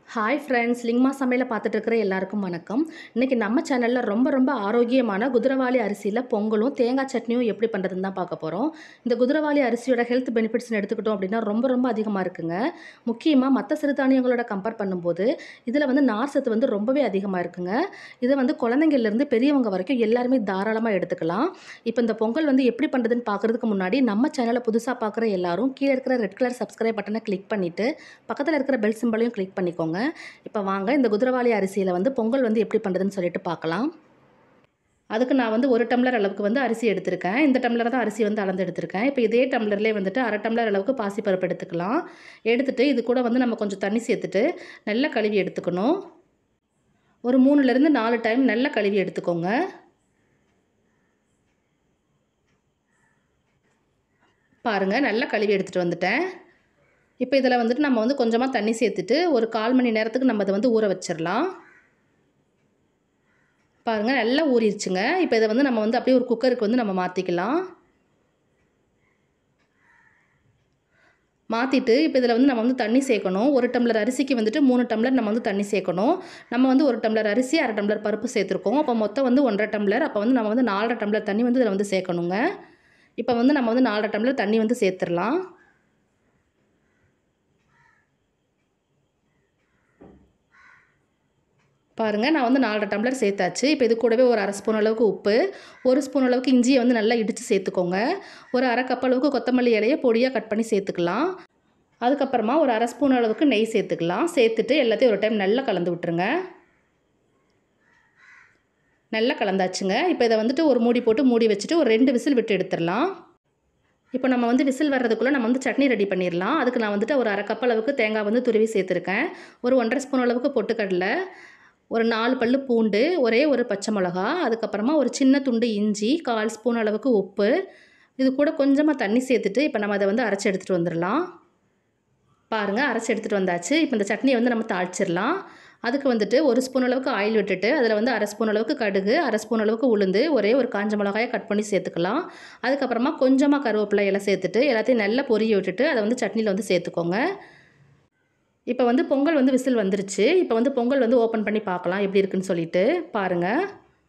hi friends லிங்மா சமையலை பார்த்துட்டு இருக்கிற எல்லாருக்கும் வணக்கம் இன்றைக்கி நம்ம சேனலில் ரொம்ப ரொம்ப ஆரோக்கியமான குதிரவாளி அரிசியில் பொங்கலும் தேங்காய் சட்னியும் எப்படி பண்ணுறதுன்னு தான் பார்க்க போகிறோம் இந்த குதிரவாளி அரிசியோட ஹெல்த் பெனிஃபிட்ஸ்னு எடுத்துக்கிட்டோம் அப்படின்னா ரொம்ப ரொம்ப அதிகமாக இருக்குங்க முக்கியமாக மற்ற சிறுதானியங்களோட கம்பேர் பண்ணும்போது இதில் வந்து நார் சத்து வந்து ரொம்பவே அதிகமாக இருக்குங்க இதை வந்து குழந்தைங்கள்லேருந்து பெரியவங்க வரைக்கும் எல்லாருமே தாராளமாக எடுத்துக்கலாம் இப்போ இந்த பொங்கல் வந்து எப்படி பண்ணுறதுன்னு பார்க்குறதுக்கு முன்னாடி நம்ம சேனலை புதுசாக பார்க்குற எல்லாரும் கீழே இருக்கிற ரெட் கலர் சப்ஸ்கிரைப் பட்டனை கிளிக் பண்ணிவிட்டு பக்கத்தில் இருக்கிற பெல் சிம்பளையும் கிளிக் பண்ணிக்கோங்க இப்போ வாங்க இந்த குதிரவாளி அரிசியில் வந்து பொங்கல் வந்து எப்படி பண்ணுறதுன்னு சொல்லிட்டு பார்க்கலாம் அதுக்கு நான் வந்து ஒரு டம்ளர் அளவுக்கு வந்து அரிசி எடுத்திருக்கேன் இந்த டம்ளர் தான் அரிசி வந்து அளந்து எடுத்திருக்கேன் இப்போ இதே டம்ளர்லேயே வந்துட்டு அரை டம்ளர் அளவுக்கு பாசிப்பருப்பு எடுத்துக்கலாம் எடுத்துட்டு இது கூட வந்து நம்ம கொஞ்சம் தண்ணி சேர்த்துட்டு நல்லா கழுவி எடுத்துக்கணும் ஒரு மூணுலேருந்து நாலு டைம் நல்லா கழுவி எடுத்துக்கோங்க பாருங்கள் நல்லா கழுவி எடுத்துகிட்டு வந்துட்டேன் இப்போ இதில் வந்துட்டு நம்ம வந்து கொஞ்சமாக தண்ணி சேர்த்துட்டு ஒரு கால் மணி நேரத்துக்கு நம்ம அதை வந்து ஊற வச்சிடலாம் பாருங்கள் நல்லா ஊறிடுச்சுங்க இப்போ இதை வந்து நம்ம வந்து அப்படியே ஒரு குக்கருக்கு வந்து நம்ம மாற்றிக்கலாம் மாற்றிட்டு இப்போ இதில் வந்து நம்ம வந்து தண்ணி சேர்க்கணும் ஒரு டம்ளர் அரிசிக்கு வந்துட்டு மூணு டம்ளர் நம்ம வந்து தண்ணி சேர்க்கணும் நம்ம வந்து ஒரு டம்ளர் அரிசி அரை டம்ளர் பருப்பு சேர்த்துருக்கோம் அப்போ மொத்தம் வந்து ஒன்றரை டம்ளர் அப்போ வந்து நம்ம வந்து நாலரை டம்ளர் தண்ணி வந்து இதில் வந்து சேர்க்கணுங்க இப்போ வந்து நம்ம வந்து நாலரை டம்ளர் தண்ணி வந்து சேர்த்துடலாம் பாருங்கள் நான் வந்து நாலரை டம்ளர் சேர்த்தாச்சு இப்போ இது கூடவே ஒரு அரை ஸ்பூன் அளவுக்கு உப்பு ஒரு ஸ்பூன் அளவுக்கு இஞ்சியை வந்து நல்லா இடித்து சேர்த்துக்கோங்க ஒரு அரை கப் அளவுக்கு கொத்தமல்லி இலையை பொடியாக கட் பண்ணி சேர்த்துக்கலாம் அதுக்கப்புறமா ஒரு அரை ஸ்பூன் அளவுக்கு நெய் சேர்த்துக்கலாம் சேர்த்துட்டு எல்லாத்தையும் ஒரு டைம் நல்லா கலந்து விட்டுருங்க நல்லா கலந்தாச்சுங்க இப்போ இதை வந்துட்டு ஒரு மூடி போட்டு மூடி வச்சுட்டு ஒரு ரெண்டு விசில் விட்டு எடுத்துடலாம் இப்போ நம்ம வந்து விசில் வர்றதுக்குள்ளே நம்ம வந்து சட்னி ரெடி பண்ணிடலாம் அதுக்கு நான் வந்துட்டு ஒரு அரை கப் அளவுக்கு தேங்காய் வந்து துருவி சேர்த்துருக்கேன் ஒரு ஒன்றரை ஸ்பூன் அளவுக்கு பொட்டுக்கடலை ஒரு நாலு பல் பூண்டு ஒரே ஒரு பச்சை மிளகா அதுக்கப்புறமா ஒரு சின்ன துண்டு இஞ்சி கால் ஸ்பூன் அளவுக்கு உப்பு இது கூட கொஞ்சமாக தண்ணி சேர்த்துட்டு இப்போ நம்ம அதை வந்து அரைச்சி எடுத்துகிட்டு வந்துடலாம் பாருங்கள் அரைச்சி எடுத்துகிட்டு வந்தாச்சு இப்போ இந்த சட்னியை வந்து நம்ம தாளிச்சிடலாம் அதுக்கு வந்துட்டு ஒரு ஸ்பூன் அளவுக்கு ஆயில் விட்டுட்டு அதில் வந்து அரை ஸ்பூன் அளவுக்கு கடுகு அரை ஸ்பூன் அளவுக்கு உளுந்து ஒரே ஒரு காஞ்ச மிளகாயை கட் பண்ணி சேர்த்துக்கலாம் அதுக்கப்புறமா கொஞ்சமாக கருவேப்பிலை எல்லாம் சேர்த்துட்டு எல்லாத்தையும் நல்லா பொரிய விட்டுட்டு அதை வந்து சட்னியில் வந்து சேர்த்துக்கோங்க இப்போ வந்து பொங்கல் வந்து விசில் வந்துருச்சு இப்போ வந்து பொங்கல் வந்து ஓப்பன் பண்ணி பார்க்கலாம் எப்படி இருக்குன்னு சொல்லிட்டு பாருங்கள்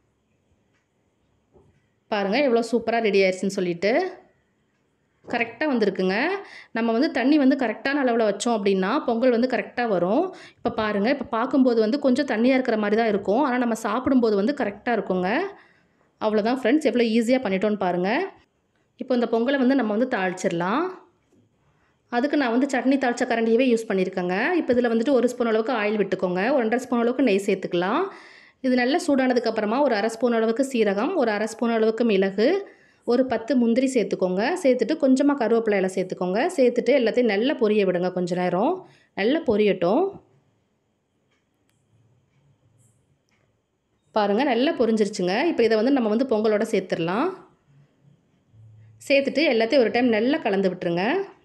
பாருங்கள் எவ்வளோ சூப்பராக ரெடி ஆயிடுச்சுன்னு சொல்லிட்டு கரெக்டாக வந்திருக்குங்க நம்ம வந்து தண்ணி வந்து கரெக்டான அளவில் வச்சோம் அப்படின்னா பொங்கல் வந்து கரெக்டாக வரும் இப்போ பாருங்கள் இப்போ பார்க்கும்போது வந்து கொஞ்சம் தண்ணியாக இருக்கிற மாதிரி தான் இருக்கும் ஆனால் நம்ம சாப்பிடும்போது வந்து கரெக்டாக இருக்குங்க அவ்வளோதான் ஃப்ரெண்ட்ஸ் எவ்வளோ ஈஸியாக பண்ணிட்டோன்னு பாருங்கள் இப்போ இந்த பொங்கலை வந்து நம்ம வந்து தாளிச்சிடலாம் அதுக்கு நான் வந்து சட்னி தாளிச்ச கரண்டியவே யூஸ் பண்ணியிருக்கேங்க இப்போ இதில் வந்துட்டு ஒரு ஸ்பூன் அளவுக்கு ஆயில் விட்டுக்கோங்க ஒரு ரெண்டரை ஸ்பூன் அளவுக்கு நெய் சேர்த்துக்கலாம் இது நல்லா சூடானதுக்கப்புறமா ஒரு அரை ஸ்பூன் அளவுக்கு சீரகம் ஒரு அரை ஸ்பூன் அளவுக்கு மிளகு ஒரு பத்து முந்திரி சேர்த்துக்கோங்க சேர்த்துட்டு கொஞ்சமாக கருவேப்பிலை எல்லாம் சேர்த்துக்கோங்க சேர்த்துட்டு எல்லாத்தையும் நல்லா பொரிய விடுங்க கொஞ்ச நேரம் நல்லா பொரியட்டும் பாருங்கள் நல்லா பொரிஞ்சிருச்சுங்க இப்போ இதை வந்து நம்ம வந்து பொங்கலோட சேர்த்துடலாம் சேர்த்துட்டு எல்லாத்தையும் ஒரு டைம் நல்லா கலந்து விட்டுருங்க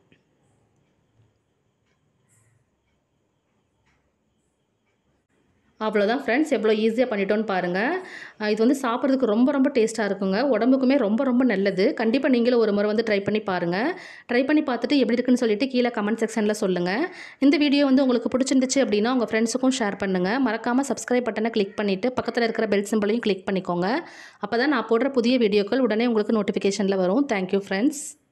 அவ்வளோதான் ஃப்ரெண்ட்ஸ் எவ்வளோ ஈஸியாக பண்ணிட்டோன்னு பாருங்கள் இது வந்து சாப்பிட்றதுக்கு ரொம்ப ரொம்ப டேஸ்ட்டாக இருக்குங்க உடம்புக்குமே ரொம்ப ரொம்ப நல்லது கண்டிப்பாக நீங்களும் ஒரு முறை வந்து ட்ரை பண்ணி பாருங்கள் ட்ரை பண்ணி பார்த்துட்டு எப்படி இருக்குன்னு சொல்லிட்டு கீழே கமெண்ட் செக்ஷனில் சொல்லுங்கள் இந்த வீடியோ வந்து உங்களுக்கு பிடிச்சிருந்துச்சு அப்படின்னா உங்கள் ஃப்ரெண்ட்ஸுக்கும் ஷேர் பண்ணுங்கள் மறக்காமல் சப்ஸ்கிரைப் பட்டனை கிளிக் பண்ணிவிட்டு பக்கத்தில் இருக்கிற பெல் சிம்பிளையும் கிளிக் பண்ணிக்கோங்க அப்போ தான் நான் போடுற புதிய வீடியோக்கள் உடனே உங்களுக்கு நோட்டிஃபிகேஷனில் வரும் தேங்க்யூ ஃப்ரெண்ட்ஸ்